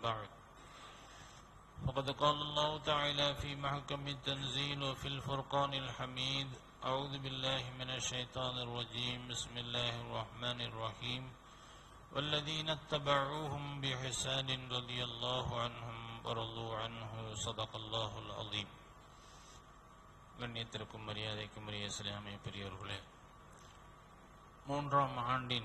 بعد فقد قال الله تعالى في محكم التنزيل وفي الفرقان الحميد أعوذ بالله من الشيطان الرجيم بسم الله الرحمن الرحيم والذين اتبعوهم بحسان رضي الله عنهم ورضوا عنه صدق الله العظيم கண்ணியத்திற்கும் மரியாதைக்கும் உரிய இஸ்லாமிய பெரியவர்களே மூன்றாம் ஆண்டின்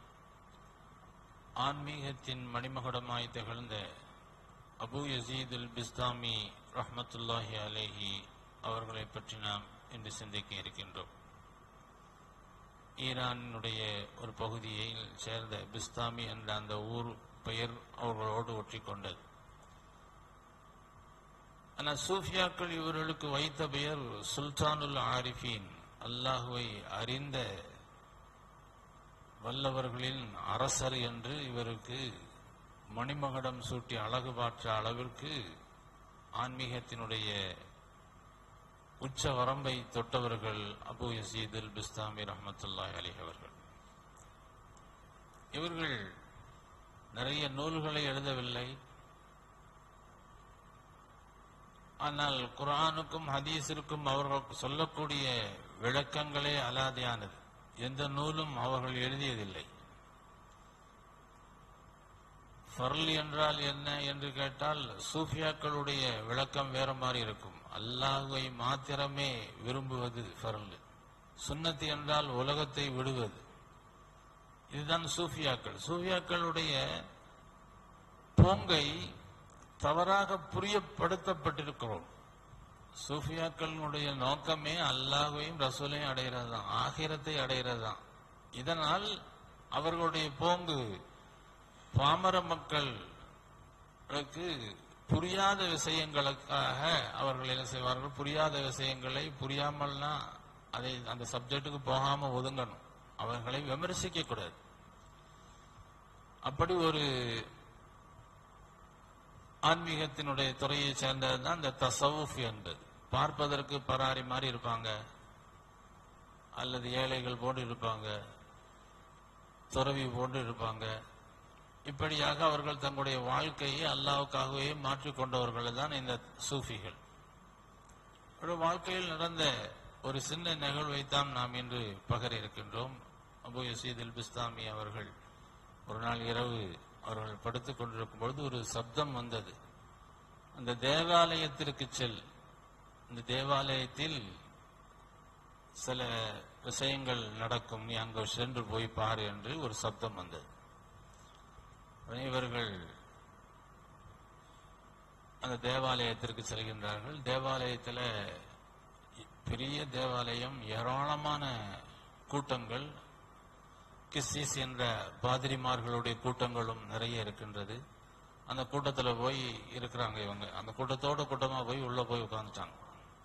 ஆன்மீகத்தின் மணிமகுடமாய் திகழ்ந்த அபு யசீதுல் பிஸ்தாமி ரஹ்மத்துல்லாஹி அலேஹி அவர்களை பற்றி நாம் இன்று சிந்திக்க இருக்கின்றோம் ஈரானுடைய ஒரு பகுதியை சேர்ந்த பிஸ்தாமி என்ற அந்த ஊர் பெயர் அவர்களோடு ஒற்றி கொண்டது ஆனால் சூஃபியாக்கள் இவர்களுக்கு வைத்த பெயர் சுல்தானுல் ஆரிஃபீன் அல்லாஹுவை அறிந்த வல்லவர்களின் அரசர் என்று இவருக்கு மணிமகுடம் சூட்டி அழகு பாற்ற அளவிற்கு ஆன்மீகத்தினுடைய உச்ச வரம்பை தொட்டவர்கள் அபு யசீதுல் பிஸ்தாமி ரஹமத்துல்லாஹி அலி அவர்கள் இவர்கள் நிறைய நூல்களை எழுதவில்லை ஆனால் குரானுக்கும் ஹதீஸிற்கும் அவர்கள் சொல்லக்கூடிய விளக்கங்களே அலாதியானது எந்த நூலும் அவர்கள் எழுதியதில்லை ஃபர்ல் என்றால் என்ன என்று கேட்டால் சூஃபியாக்களுடைய விளக்கம் வேற மாதிரி இருக்கும் அல்லாஹுவை மாத்திரமே விரும்புவது ஃபர்ல் சுன்னத்து என்றால் உலகத்தை விடுவது இதுதான் சூஃபியாக்கள் சூஃபியாக்களுடைய போங்கை தவறாக புரியப்படுத்தப்பட்டிருக்கிறோம் சூஃபியாக்களுடைய நோக்கமே அல்லாஹையும் ரசூலையும் அடைகிறது தான் ஆகிரத்தை அடைகிறது தான் இதனால் அவர்களுடைய போங்கு பாமர மக்களுக்கு புரியாத விஷயங்களுக்காக அவர்கள் என்ன செய்வார்கள் புரியாத விஷயங்களை புரியாமல்னா அதை அந்த சப்ஜெக்டுக்கு போகாம ஒதுங்கணும் அவர்களை விமர்சிக்க கூடாது அப்படி ஒரு ஆன்மீகத்தினுடைய துறையை சேர்ந்தது தான் இந்த தசவுஃப் என்பது பார்ப்பதற்கு பராரி மாதிரி இருப்பாங்க அல்லது ஏழைகள் போன்று இருப்பாங்க துறவி போன்று இருப்பாங்க இப்படியாக அவர்கள் தங்களுடைய வாழ்க்கையை அல்லாவுக்காகவே மாற்றிக்கொண்டவர்கள் தான் இந்த சூஃபிகள் ஒரு வாழ்க்கையில் நடந்த ஒரு சின்ன நிகழ்வைத்தான் நாம் இன்று பகர இருக்கின்றோம் அபு யசீதுல் பிஸ்தாமி அவர்கள் ஒரு நாள் இரவு அவர்கள் படுத்துக் கொண்டிருக்கும் பொழுது ஒரு சப்தம் வந்தது அந்த தேவாலயத்திற்கு செல் இந்த தேவாலயத்தில் சில விஷயங்கள் நடக்கும் நீ அங்கு சென்று போய் பாரு என்று ஒரு சப்தம் வந்தது இவர்கள் அந்த தேவாலயத்திற்கு செல்கின்றார்கள் தேவாலயத்தில் பெரிய தேவாலயம் ஏராளமான கூட்டங்கள் கிஸ்ஸிஸ் என்ற பாதிரிமார்களுடைய கூட்டங்களும் நிறைய இருக்கின்றது அந்த கூட்டத்தில் போய் இருக்கிறாங்க இவங்க அந்த கூட்டத்தோட கூட்டமா போய் உள்ள போய் உட்காந்துட்டாங்க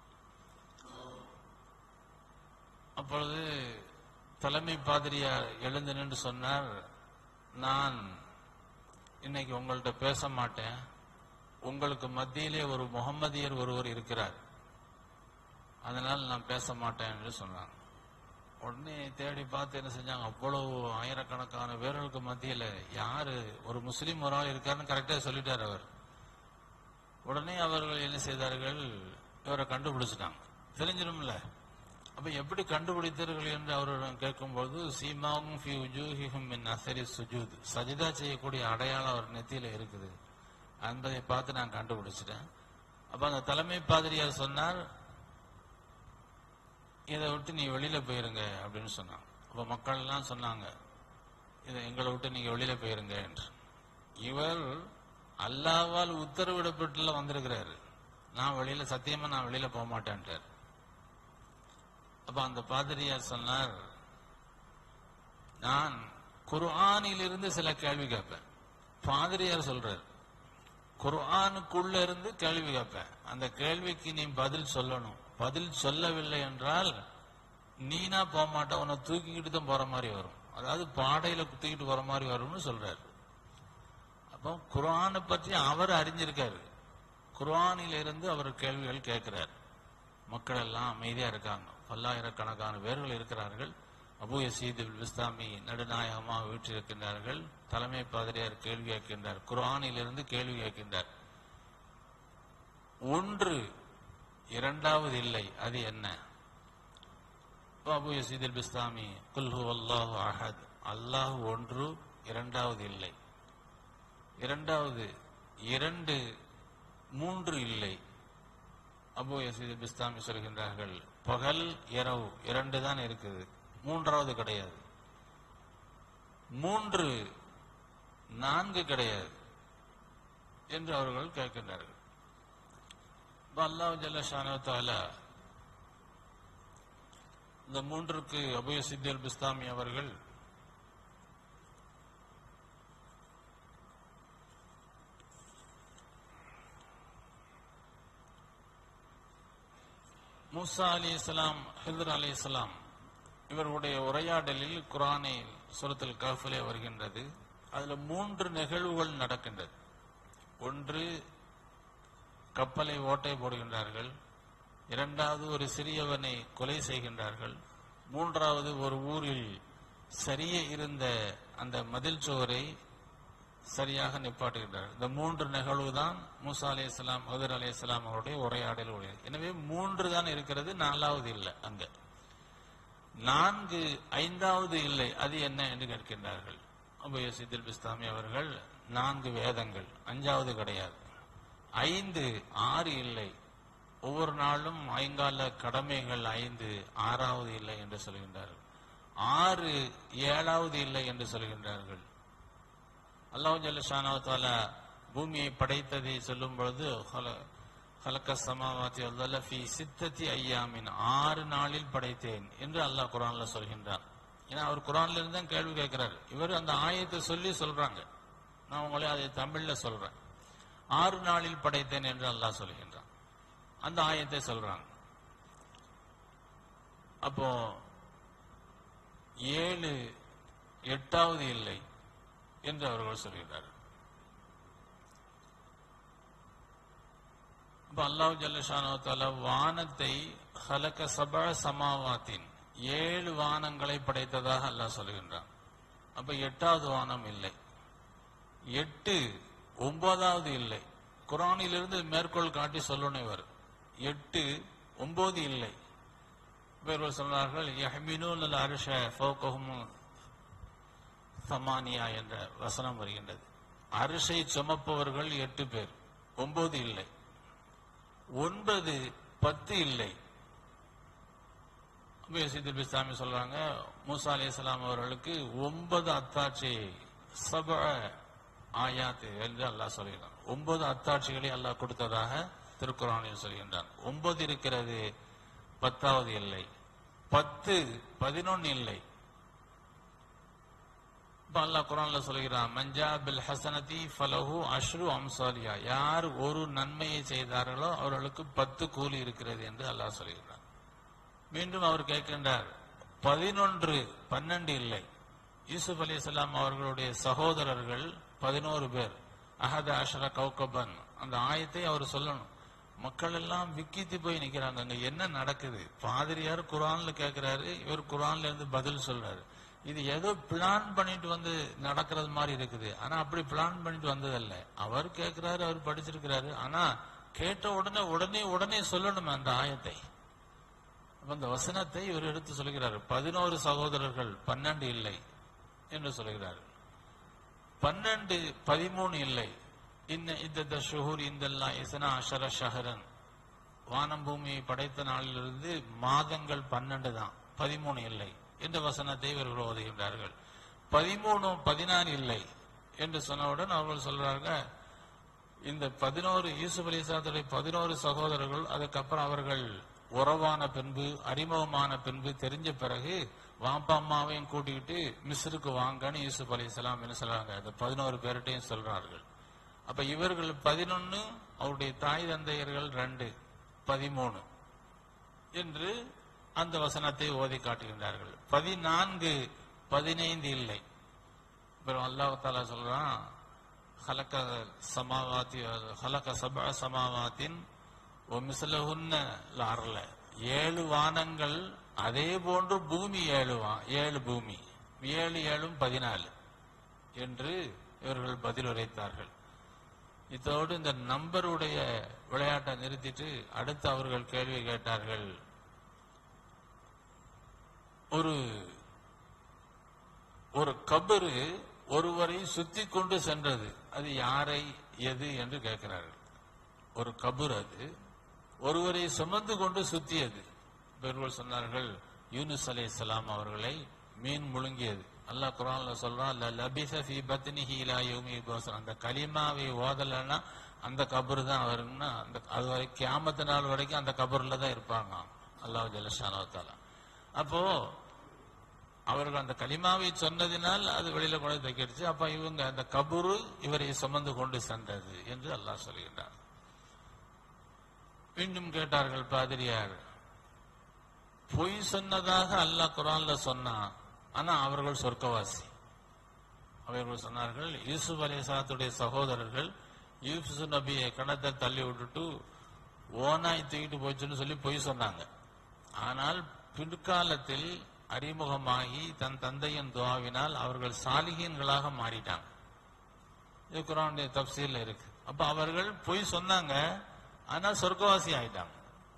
அப்பொழுது தலைமை பாதிரியார் எழுந்து நின்று சொன்னார் நான் இன்னைக்கு உங்கள்கிட்ட பேச மாட்டேன் உங்களுக்கு மத்தியிலே ஒரு முகம்மதியர் ஒருவர் இருக்கிறார் அதனால் நான் பேச மாட்டேன் என்று சொன்னாங்க உடனே தேடி பார்த்து என்ன செஞ்சாங்க அவ்வளவு ஆயிரக்கணக்கான பேர்களுக்கு மத்தியில யாரு ஒரு முஸ்லீம் ஒரு ஆள் இருக்காருன்னு கரெக்டா சொல்லிட்டார் அவர் உடனே அவர்கள் என்ன செய்தார்கள் இவரை கண்டுபிடிச்சிட்டாங்க தெரிஞ்சிடும்ல அப்ப எப்படி கண்டுபிடித்தீர்கள் என்று அவரிடம் கேட்கும்போது சீமாவும் ஃபி உஜூஹிஹும் மின் அசரி சுஜூத் சஜிதா செய்யக்கூடிய அடையாளம் அவர் நெத்தியில இருக்குது என்பதை பார்த்து நான் கண்டுபிடிச்சிட்டேன் அப்ப அந்த தலைமை பாதிரியார் சொன்னார் இதை விட்டு நீ வெளியில போயிருங்க அப்படின்னு சொன்னாங்க அப்ப மக்கள் எல்லாம் சொன்னாங்க இதை எங்களை விட்டு நீங்க வெளியில போயிருங்க என்று இவர் அல்லாவால் உத்தரவிடப்பட்டுல வந்திருக்கிறாரு நான் வெளியில சத்தியமா நான் வெளியில போக மாட்டேன்ட்டார் அப்ப அந்த பாதிரியார் சொன்னார் நான் குர்ஆனிலிருந்து சில கேள்வி கேட்பேன் பாதிரியார் சொல்றார் குர்ஆனுக்குள்ள இருந்து கேள்வி கேட்பேன் அந்த கேள்விக்கு நீ பதில் சொல்லணும் பதில் சொல்லவில்லை என்றால் நீனா போக மாட்ட உன்னை தூக்கிக்கிட்டு தான் போற மாதிரி வரும் அதாவது பாடையில குத்திக்கிட்டு போற மாதிரி வரும்னு சொல்றாரு அப்போ குர்ஆனை பற்றி அவர் அறிஞ்சிருக்காரு குர்ஆனில இருந்து அவர் கேள்விகள் கேட்கிறார் மக்கள் எல்லாம் அமைதியா இருக்காங்க பல்லாயிரக்கணக்கான பேர்கள் இருக்கிறார்கள் அபு யசீத் பிஸ்தாமி நடுநாயகமாக வீற்றிருக்கின்றார்கள் தலைமை பாதிரியார் கேள்வி கேட்கின்றார் குர்ஆனிலிருந்து கேள்வி கேட்கின்றார் ஒன்று இரண்டாவது இல்லை அது என்ன அப்ப அபு யசீத் பிஸ்தாமி குல்ஹு அல்லாஹு அஹத் அல்லாஹ் ஒன்று இரண்டாவது இல்லை இரண்டாவது இரண்டு மூன்று இல்லை அபு யசீத் பிஸ்தாமி சொல்கின்றார்கள் பகல் இரவு இரண்டு தான் இருக்குது மூன்றாவது கிடையாது மூன்று நான்கு கிடையாது என்று அவர்கள் கேட்கின்றார்கள் இப்ப அல்லாஹ் ஜல்லஷானு தாலா இந்த மூன்றுக்கு அபு யசீத் அல் பிஸ்தாமி அவர்கள் மூசா அலி இஸ்லாம் ஹிதர் அலி இஸ்லாம் இவர்களுடைய உரையாடலில் குரானில் சுரத்தில் கஃபிலே வருகின்றது அதுல மூன்று நிகழ்வுகள் நடக்கின்றது ஒன்று கப்பலை ஓட்டை போடுகின்றார்கள் இரண்டாவது ஒரு சிறியவனை கொலை செய்கின்றார்கள் மூன்றாவது ஒரு ஊரில் சரிய இருந்த அந்த மதில் சுவரை சரியாக நிப்பாட்டுகின்றார் இந்த மூன்று நிகழ்வு தான் மூசா அலி இஸ்லாம் ஹதர் அலி இஸ்லாம் அவருடைய உரையாடல் உடையது எனவே மூன்று தான் இருக்கிறது நாலாவது இல்லை அங்க நான்கு ஐந்தாவது இல்லை அது என்ன என்று கேட்கின்றார்கள் அபு யசீதுல் பிஸ்தாமி அவர்கள் நான்கு வேதங்கள் அஞ்சாவது கிடையாது ஐந்து ஆறு இல்லை ஒவ்வொரு நாளும் ஐங்கால கடமைகள் ஐந்து ஆறாவது இல்லை என்று சொல்கின்றார்கள் ஆறு ஏழாவது இல்லை என்று சொல்கின்றார்கள் அல்லாஹ் ஜல்ல பூமியை படைத்ததை சொல்லும் பொழுது ஹலக்க சமாவாத்தி அல்ல ஃபி சித்தத்தி ஐயாமின் ஆறு நாளில் படைத்தேன் என்று அல்லாஹ் குரான்ல சொல்கின்றான் ஏன்னா அவர் குரான்ல இருந்து தான் கேள்வி கேட்கிறார் இவர் அந்த ஆயத்தை சொல்லி சொல்றாங்க நான் உங்களை அதை தமிழ்ல சொல்றேன் ஆறு நாளில் படைத்தேன் என்று அல்லாஹ் சொல்கின்றான் அந்த ஆயத்தை சொல்றாங்க அப்போ ஏழு எட்டாவது இல்லை என்று அவர்கள் சொல்கிறார்கள் இப்ப அல்லாஹ் ஜல்லஷானோ தால வானத்தை ஹலக்க சபா சமாவாத்தின் ஏழு வானங்களை படைத்ததாக அல்லாஹ் சொல்கின்றான் அப்ப எட்டாவது வானம் இல்லை எட்டு ஒன்பதாவது இல்லை குரானிலிருந்து மேற்கோள் காட்டி சொல்லணும் இவர் எட்டு ஒன்பது இல்லை இவர்கள் சொன்னார்கள் யஹ்மினூன் அரிஷ ஃபௌகஹும் சமானியா என்ற வசனம் வருகின்றது அரிசை சுமப்பவர்கள் எட்டு பேர் ஒன்பது இல்லை ஒன்பது பத்து இல்லை சித்திர் பிஸ்தாமி சொல்றாங்க மூசா அலி இஸ்லாம் அவர்களுக்கு ஒன்பது அத்தாட்சி சப ஆயாத்து என்று அல்லாஹ் சொல்கிறான் ஒன்பது அத்தாட்சிகளை அல்லாஹ் கொடுத்ததாக திருக்குறானில் சொல்கின்றான் ஒன்பது இருக்கிறது பத்தாவது இல்லை பத்து பதினொன்னு இல்லை இப்ப அல்லாஹ் குரான்ல சொல்கிறான் மஞ்சா பில் ஹசனதி ஃபலஹு அஷ்ரு அம்சாலியா யார் ஒரு நன்மையை செய்தார்களோ அவர்களுக்கு பத்து கூலி இருக்கிறது என்று அல்லாஹ் சொல்கிறான் மீண்டும் அவர் கேட்கின்றார் பதினொன்று பன்னெண்டு இல்லை யூசுப் அலி அவர்களுடைய சகோதரர்கள் பதினோரு பேர் அஹத அஷர கௌகபன் அந்த ஆயத்தை அவர் சொல்லணும் மக்கள் எல்லாம் விக்கித்து போய் நிக்கிறாங்க அங்க என்ன நடக்குது பாதிரியார் குரான்ல கேட்கிறாரு இவர் குரான்ல இருந்து பதில் சொல்றாரு இது ஏதோ பிளான் பண்ணிட்டு வந்து நடக்கிறது மாதிரி இருக்குது ஆனா அப்படி பிளான் பண்ணிட்டு வந்ததல்ல அவர் கேட்கிறாரு அவர் படிச்சிருக்கிறாரு ஆனா கேட்ட உடனே உடனே உடனே சொல்லணும் அந்த ஆயத்தை அப்ப அந்த வசனத்தை இவர் எடுத்து சொல்கிறார் பதினோரு சகோதரர்கள் பன்னெண்டு இல்லை என்று சொல்கிறார் பன்னெண்டு பதிமூணு இல்லை இன்ன இந்த ஷுஹூர் இந்தெல்லாம் இசனா அஷர ஷஹரன் வானம் பூமியை படைத்த நாளிலிருந்து மாதங்கள் பன்னெண்டு தான் பதிமூணு இல்லை என்ற வசனத்தை இவர்கள் ஓதுகின்றார்கள் பதிமூணு பதினாறு இல்லை என்று சொன்னவுடன் அவர்கள் சொல்றாங்க இந்த பதினோரு யூசுப் அலிசாத்துடைய பதினோரு சகோதரர்கள் அதுக்கப்புறம் அவர்கள் உறவான பின்பு அறிமுகமான பின்பு தெரிஞ்ச பிறகு வாப்பா அம்மாவையும் கூட்டிக்கிட்டு மிஸ்ருக்கு வாங்கன்னு யூசுப் அலி இஸ்லாம் என்ன சொல்றாங்க அந்த பதினோரு பேர்கிட்டையும் சொல்றார்கள் அப்ப இவர்கள் பதினொன்னு அவருடைய தாய் தந்தையர்கள் ரெண்டு பதிமூணு என்று அந்த வசனத்தை ஓதி காட்டுகின்றார்கள் பதினான்கு பதினைந்து இல்லை அப்புறம் அல்லாஹ் தாலா சொல்றான் ஹலக்க சமாவாத்தி ஹலக்க சபா சமாவாத்தின் ஒமிசலஹுன்ன லார்ல ஏழு வானங்கள் அதே போன்று பூமி ஏழுவா ஏழு பூமி ஏழு ஏழும் பதினாலு என்று இவர்கள் பதில் உரைத்தார்கள் இதோடு இந்த நம்பருடைய விளையாட்டை நிறுத்திட்டு அடுத்து அவர்கள் கேள்வி கேட்டார்கள் ஒரு ஒரு கபரு ஒருவரை சுத்தி கொண்டு சென்றது அது யாரை எது என்று கேட்கிறார்கள் ஒரு கபர் அது ஒருவரை சுமந்து கொண்டு சுத்தியது பெருவர் சொன்னார்கள் யூனுஸ் அலைஹிஸ்ஸலாம் அவர்களை மீன் முழுங்கியது அல்லாஹ் குரான்ல சொல்றான் "ல லபிஸ ஃபீ பத்னிஹி இலா யௌமி யுபஅஸூன்." அந்த கலிமாவை ஓதலைன்னா அந்த கபர் தான் வரும்னா அந்த அது வரை கியாமத்து நாள் வரைக்கும் அந்த கபர்ல தான் இருப்பாங்க அல்லாஹ் ஜல்லஷானு தாலா அப்போ அவர்கள் அந்த கலிமாவை சொன்னதினால் அது வெளியில கொண்டு தைக்கிடுச்சு அப்ப இவங்க அந்த கபுரு இவரை சுமந்து கொண்டு சென்றது என்று அல்லாஹ் சொல்கின்றார் மீண்டும் கேட்டார்கள் பாதிரியார் பொய் சொன்னதாக அல்லாஹ் குரான்ல சொன்னான் ஆனா அவர்கள் சொர்க்கவாசி அவர்கள் சொன்னார்கள் யூசுப் அலிசாத்துடைய சகோதரர்கள் யூசுப் நபியை கணத்தை தள்ளி விட்டுட்டு ஓனாய் தூக்கிட்டு போச்சுன்னு சொல்லி பொய் சொன்னாங்க ஆனால் பிற்காலத்தில் அறிமுகமாகி தன் தந்தையின் துவாவினால் அவர்கள் சாலிகீன்களாக மாறிட்டாங்க இது குரானுடைய தப்சீல்ல இருக்கு அப்ப அவர்கள் பொய் சொன்னாங்க ஆனா சொர்க்கவாசி ஆயிட்டாங்க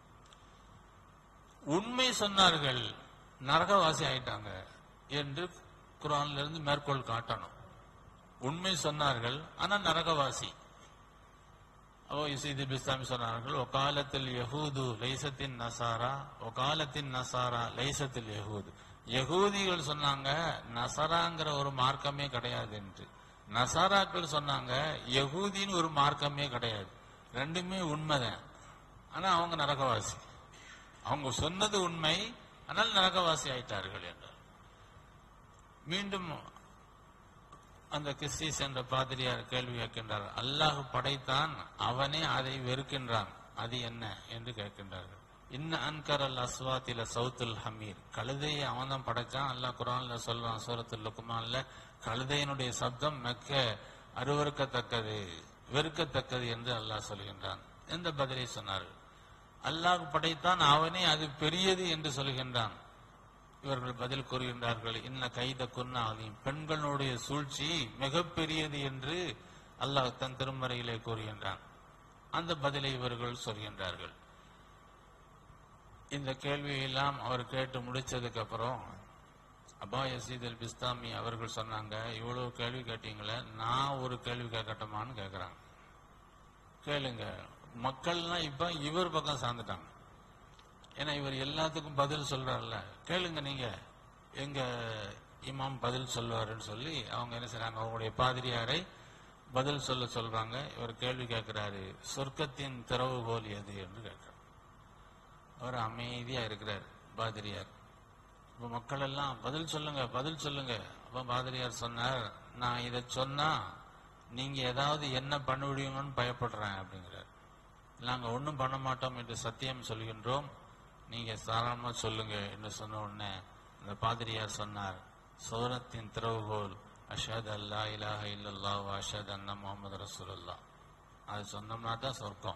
உண்மை சொன்னார்கள் நரகவாசி ஆயிட்டாங்க என்று குரான்ல இருந்து மேற்கோள் காட்டணும் உண்மை சொன்னார்கள் ஆனா நரகவாசி அப்போ இசைது பிஸ்தாமி சொன்னார்கள் ஒகாலத்தில் யஹூது லைசத்தின் நசாரா ஒகாலத்தின் நசாரா லைசத்தில் யஹூது யகூதிகள் சொன்னாங்க நசராங்கிற ஒரு மார்க்கமே கிடையாது என்று நசாராக்கள் சொன்னாங்க யகூதின்னு ஒரு மார்க்கமே கிடையாது ரெண்டுமே உண்மைதான் ஆனா அவங்க நரகவாசி அவங்க சொன்னது உண்மை ஆனால் நரகவாசி ஆயிட்டார்கள் என்றார் மீண்டும் அந்த கிறிஸ்டிஸ் என்ற பாதிரியார் கேள்வி கேட்கின்றார் அல்லாஹ் படைத்தான் அவனே அதை வெறுக்கின்றான் அது என்ன என்று கேட்கின்றார்கள் இன்ன அன்கர் அல் அஸ்வாத்தில சவுத்துல் ஹமீர் கழுதையை அவன் தான் படைச்சான் அல்லாஹ் குரான்ல சொல்றான் சூரத்துல் லுக்குமான்ல கழுதையினுடைய சப்தம் மெக்க அருவறுக்கத்தக்கது வெறுக்கத்தக்கது என்று அல்லாஹ் சொல்கின்றான் எந்த பதிலை சொன்னார்கள் அல்லாஹ் படைத்தான் அவனே அது பெரியது என்று சொல்கின்றான் இவர்கள் பதில் கூறுகின்றார்கள் இன்ன கைத குன்னாதையும் பெண்களுடைய சூழ்ச்சி மிகப்பெரியது என்று அல்லாஹ் தன் திருமறையிலே கூறுகின்றான் அந்த பதிலை இவர்கள் சொல்கின்றார்கள் இந்த கேள்வியெல்லாம் அவர் கேட்டு முடிச்சதுக்கு அப்புறம் அபா யசீத் அல் பிஸ்தாமி அவர்கள் சொன்னாங்க இவ்வளவு கேள்வி கேட்டீங்களே நான் ஒரு கேள்வி கேட்கட்டுமான்னு கேட்கறாங்க கேளுங்க மக்கள்லாம் இப்ப இவர் பக்கம் சார்ந்துட்டாங்க ஏன்னா இவர் எல்லாத்துக்கும் பதில் சொல்றாருல்ல கேளுங்க நீங்க எங்க இமாம் பதில் சொல்லுவாருன்னு சொல்லி அவங்க என்ன செய்றாங்க அவங்களுடைய பாதிரியாரை பதில் சொல்ல சொல்றாங்க இவர் கேள்வி கேட்கிறாரு சொர்க்கத்தின் திறவுகோல் எது என்று கேட்கிறார் அவர் அமைதியா இருக்கிறார் பாதிரியார் இப்ப மக்கள் எல்லாம் பதில் சொல்லுங்க பதில் சொல்லுங்க அப்ப பாதிரியார் சொன்னார் நான் இதை சொன்னா நீங்க ஏதாவது என்ன பண்ணுவிடுவீங்கன்னு பயப்படுறேன் அப்படிங்கிறார் நாங்க ஒண்ணும் பண்ண மாட்டோம் என்று சத்தியம் சொல்கின்றோம் நீங்க தாராளமா சொல்லுங்க என்று சொன்ன உடனே அந்த பாதிரியார் சொன்னார் சோரத்தின் திறவுகோல் அஷத் அல்லா இலாஹ இல்லல்லா அஷத் அண்ணா முகமது ரசூலுல்லா அது சொன்னோம்னா தான் சொர்க்கம்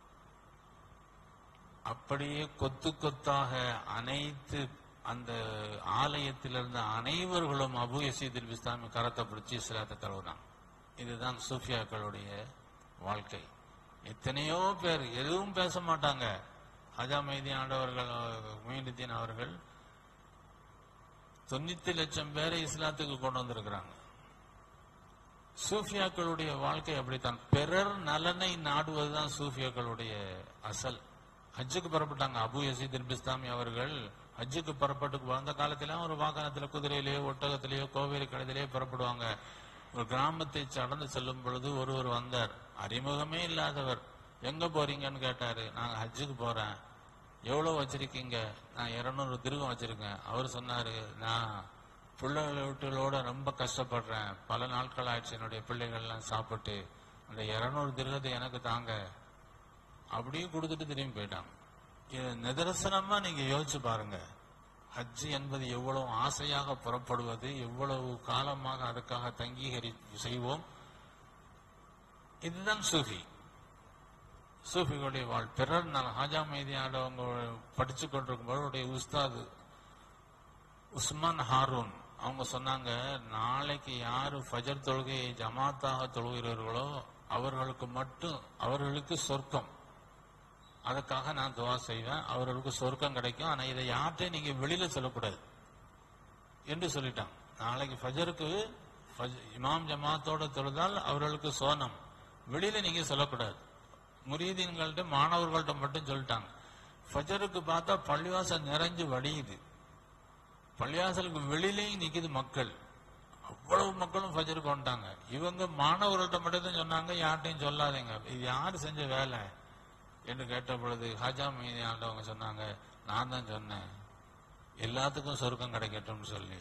அப்படியே கொத்து கொத்தாக அனைத்து அந்த ஆலயத்தில் இருந்த அனைவர்களும் அபு யசீதில் இஸ்லாமி கரத்தை பிடிச்சி இஸ்லாத்தை தழுவுறாங்க இதுதான் சூஃபியாக்களுடைய வாழ்க்கை எத்தனையோ பேர் எதுவும் பேச மாட்டாங்க ஹஜா மைதீன் ஆண்டவர்கள் மீனுத்தீன் அவர்கள் தொண்ணூத்தி லட்சம் பேரை இஸ்லாத்துக்கு கொண்டு வந்திருக்கிறாங்க சூஃபியாக்களுடைய வாழ்க்கை அப்படித்தான் பிறர் நலனை நாடுவதுதான் சூஃபியாக்களுடைய அசல் ஹஜ்ஜுக்கு புறப்பட்டாங்க அபு யசீத் பிஸ்தாமி அவர்கள் ஹஜ்ஜுக்கு புறப்பட்டு வந்த காலத்தில ஒரு வாகனத்துல குதிரையிலேயோ ஒட்டகத்திலேயோ கோவேரி கழுதிலேயோ புறப்படுவாங்க ஒரு கிராமத்தை கடந்து செல்லும் பொழுது ஒருவர் வந்தார் அறிமுகமே இல்லாதவர் எங்க போறீங்கன்னு கேட்டாரு நாங்க ஹஜ்ஜுக்கு போறேன் எவ்வளவு வச்சிருக்கீங்க நான் இருநூறு திருகம் வச்சிருக்கேன் அவர் சொன்னாரு நான் பிள்ளைகளை வீட்டுகளோட ரொம்ப கஷ்டப்படுறேன் பல நாட்கள் ஆயிடுச்சு என்னுடைய பிள்ளைகள்லாம் சாப்பிட்டு அந்த இருநூறு திருகத்தை எனக்கு தாங்க அப்படியே கொடுத்துட்டு திரும்பி போயிட்டாங்க இது நிதர்சனமா நீங்க யோசிச்சு பாருங்க ஹஜ் என்பது எவ்வளவு ஆசையாக புறப்படுவது எவ்வளவு காலமாக அதுக்காக தங்கீகரி செய்வோம் இதுதான் சூஃபி சூஃபிகளுடைய வாழ் பிறர் நல ஹாஜா மைதியானவங்க படிச்சு கொண்டிருக்கும் அவருடைய உஸ்தாது உஸ்மான் ஹாரூன் அவங்க சொன்னாங்க நாளைக்கு யாரு ஃபஜர் தொழுகையை ஜமாத்தாக தொழுகிறவர்களோ அவர்களுக்கு மட்டும் அவர்களுக்கு சொர்க்கம் அதுக்காக நான் துவா செய்வேன் அவர்களுக்கு சொர்க்கம் கிடைக்கும் ஆனா இதை யார்கிட்டையும் நீங்க வெளியில சொல்லக்கூடாது என்று சொல்லிட்டான் நாளைக்கு ஃபஜருக்கு ஃபஜ்- இமாம் ஜமாத்தோட தொழுதால் அவர்களுக்கு சோனம் வெளியில நீங்க சொல்லக்கூடாது முரீதீன்கள்ட்ட மாணவர்கள்ட்ட மட்டும் சொல்லிட்டாங்க ஃபஜருக்கு பார்த்தா பள்ளிவாசல் நிறைஞ்சு வடியுது பள்ளிவாசலுக்கு வெளியிலேயும் நிக்குது மக்கள் அவ்வளவு மக்களும் ஃபஜருக்கு வந்துட்டாங்க இவங்க மாணவர்கள்ட்ட மட்டும் தான் சொன்னாங்க யார்ட்டையும் சொல்லாதீங்க இது யார் செஞ்ச வேலை என்று கேட்ட பொழுது ஹாஜா மீதி ஆண்டவங்க சொன்னாங்க நான் தான் சொன்னேன் எல்லாத்துக்கும் சொர்க்கம் கிடைக்கட்டும்னு சொல்லி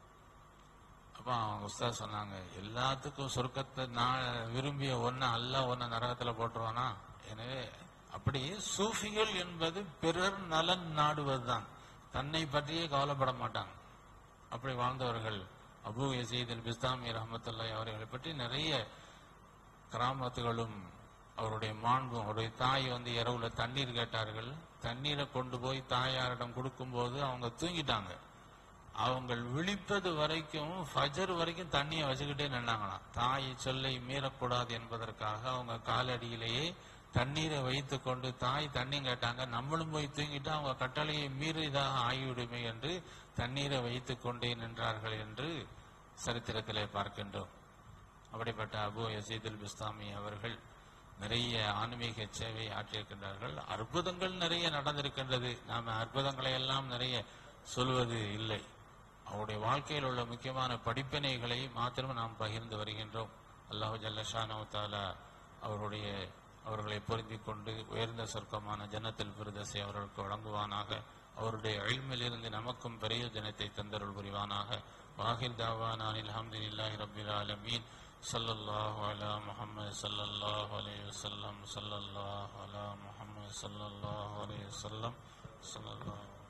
அப்ப அவங்க உஸ்தாத் சொன்னாங்க எல்லாத்துக்கும் சொர்க்கத்தை நான் விரும்பிய ஒன்ன அல்லாஹ் ஒன்ன நரகத்துல போட்டுருவானா எனவே அப்படி சூஃபிகள் என்பது பிறர் நலன் நாடுவதுதான் தன்னை பற்றியே கவலைப்பட மாட்டாங்க அப்படி வாழ்ந்தவர்கள் அபு யசீத் அல் பிஸ்தாமி ரஹமத்துல்லாஹி அவர்களை பற்றி நிறைய கிராமத்துகளும் அவருடைய மாண்பும் அவருடைய தாய் வந்து இரவுல தண்ணீர் கேட்டார்கள் தண்ணீரை கொண்டு போய் தாயாரிடம் கொடுக்கும்போது அவங்க தூங்கிட்டாங்க அவங்க விழிப்பது வரைக்கும் ஃபஜர் வரைக்கும் தண்ணியை வச்சுக்கிட்டே நின்னாங்களாம் தாய் சொல்லை மீறக்கூடாது என்பதற்காக அவங்க காலடியிலேயே தண்ணீரை வைத்து கொண்டு தாய் தண்ணி கேட்டாங்க நம்மளும் போய் தூங்கிட்டு அவங்க கட்டளையை மீறியதாக ஆகிவிடுமே என்று தண்ணீரை வைத்து கொண்டே நின்றார்கள் என்று சரித்திரத்திலே பார்க்கின்றோம் அப்படிப்பட்ட அபு யசீதுல் பிஸ்தாமி அவர்கள் நிறைய ஆன்மீக சேவை ஆற்றியிருக்கின்றார்கள் அற்புதங்கள் நிறைய நடந்திருக்கின்றது நாம அற்புதங்களை எல்லாம் நிறைய சொல்வது இல்லை அவருடைய வாழ்க்கையில் உள்ள முக்கியமான படிப்பினைகளை மாத்திரம் நாம் பகிர்ந்து வருகின்றோம் அல்லாஹு ஜல்லஷானோ தாலா அவருடைய அவர்களை பொருந்திக் கொண்டு உயர்ந்த சொர்க்கமான ஜன்னத்தில் பிரதேசை அவர்களுக்கு வழங்குவானாக அவருடைய இல்மிலிருந்து நமக்கும் பிரயோஜனத்தை தந்தருள் புரிவானாக வாஹிர் தாவானான் அல்ஹம்துலில்லாஹி ரப்பில் ஆலமீன் ஸல்லல்லாஹு அலா முஹம்மது ஸல்லல்லாஹு அலைஹி வஸல்லம் ஸல்லல்லாஹு அலா முஹம்மது ஸல்லல்லாஹு அலைஹி வஸல்லம் ஸல்லல்லாஹு